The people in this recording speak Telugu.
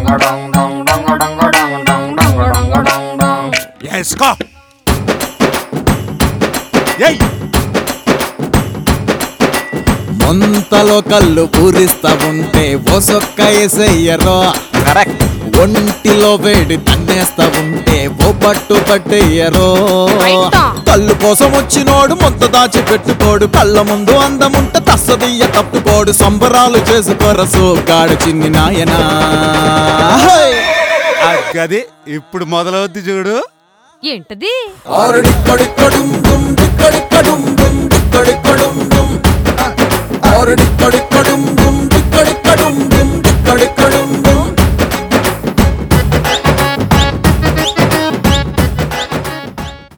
వేసుకో ఏయ్ ముంతలో కళ్ళు పూరిస్తా ఉంటే ఓ సొక్క ఎసయ్యరో కరెక్ట్ ఒంటిలో వేడి తన్నేస్తా ఉంటే ఓ పట్టు పట్టేయరో రైటా. కళ్ళు కోసం వచ్చినోడు మొత్త దాచి పెట్టుకోడు కళ్ళ ముందు అందముంటే తస్సదియ్య తప్పుకోడు సంబరాలు చేసుకోరసు గాడు చిన్ని నాయనా హై! గది ఇప్పుడు మొదలవుద్ది చూడు ఏంటది ఆరుడిక్కడిక్కడుం డుం డిక్